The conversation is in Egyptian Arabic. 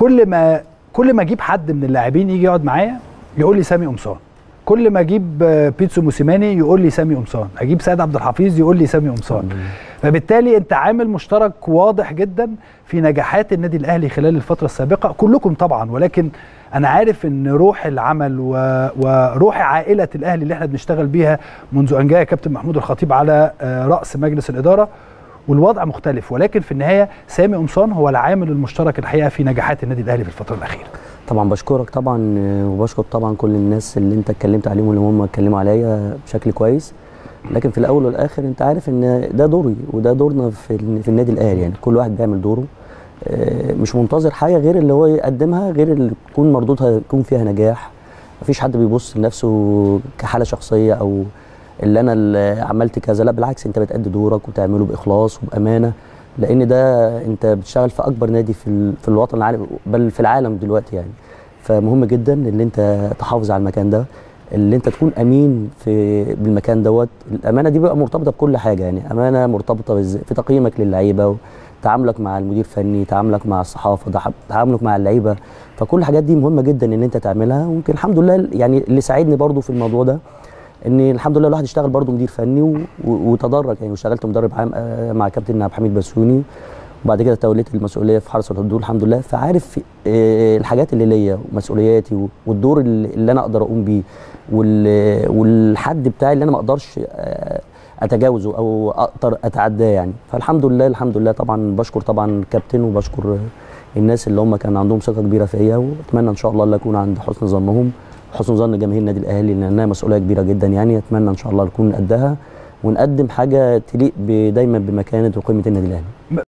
كل ما كل ما اجيب حد من اللاعبين يجي يقعد معايا يقول لي سامي قمصان كل ما اجيب آه، بيتسو موسيماني يقول لي سامي قمصان اجيب سيد عبد الحفيظ يقول لي سامي قمصان فبالتالي انت عامل مشترك واضح جدا في نجاحات النادي الاهلي خلال الفتره السابقه كلكم طبعا ولكن انا عارف ان روح العمل و... وروح عائله الاهلي اللي احنا بنشتغل بيها منذ ان جاء كابتن محمود الخطيب على آه، راس مجلس الاداره والوضع مختلف ولكن في النهايه سامي قمصان هو العامل المشترك الحقيقه في نجاحات النادي الاهلي في الفتره الاخيره طبعا بشكرك طبعا آه، وبشكر طبعا كل الناس اللي انت اتكلمت عليهم واللي هم اتكلموا عليا بشكل كويس لكن في الاول والاخر انت عارف ان ده دوري وده دورنا في ال- في النادي الاهلي يعني كل واحد بيعمل دوره آه، مش منتظر حاجه غير اللي هو يقدمها غير اللي تكون مردودها يكون فيها نجاح مفيش حد بيبص لنفسه كحاله شخصيه او اللي انا اللي عملت كذا لا بالعكس انت بتأدي دورك وبتعمله باخلاص وبامانه لان ده انت بتشتغل في اكبر نادي في ال- في الوطن العالم بل في العالم دلوقتي يعني فمهم جدا ان انت تحافظ على المكان ده اللي انت تكون امين في بالمكان دوت الامانه دي بقى مرتبطه بكل حاجه يعني امانه مرتبطه بإز- في تقييمك للعيبه تعاملك مع المدير الفني تعاملك مع الصحافه ده- تعاملك مع اللعيبه فكل الحاجات دي مهمه جدا ان انت تعملها ويمكن الحمد لله يعني اللي ساعدني برضو في الموضوع ده ان الحمد لله الواحد اشتغل برضو مدير فني و- و- وتدرج يعني واشتغلت مدرب عام آه، مع كابتن عبد الحميد بسيوني وبعد كده توليت المسؤوليه في حرس الحدود الحمد لله فعارف آه، الحاجات اللي ليا ومسؤولياتي و- والدور اللي اللي انا اقدر اقوم بيه وال- والحد بتاعي اللي انا ما اقدرش آه، اتجاوزه او اقدر اتعداه يعني فالحمد لله الحمد لله طبعا بشكر طبعا الكابتن وبشكر الناس اللي هم كان عندهم ثقه كبيره فيا واتمنى ان شاء الله ان اكون عند حسن ظنهم حسن ظن جماهير النادي الاهلي لانها مسؤوليه كبيره جدا يعني اتمنى ان شاء الله نكون قدها ونقدم حاجه تليق ب- دايما بمكانه وقيمه النادي الاهلي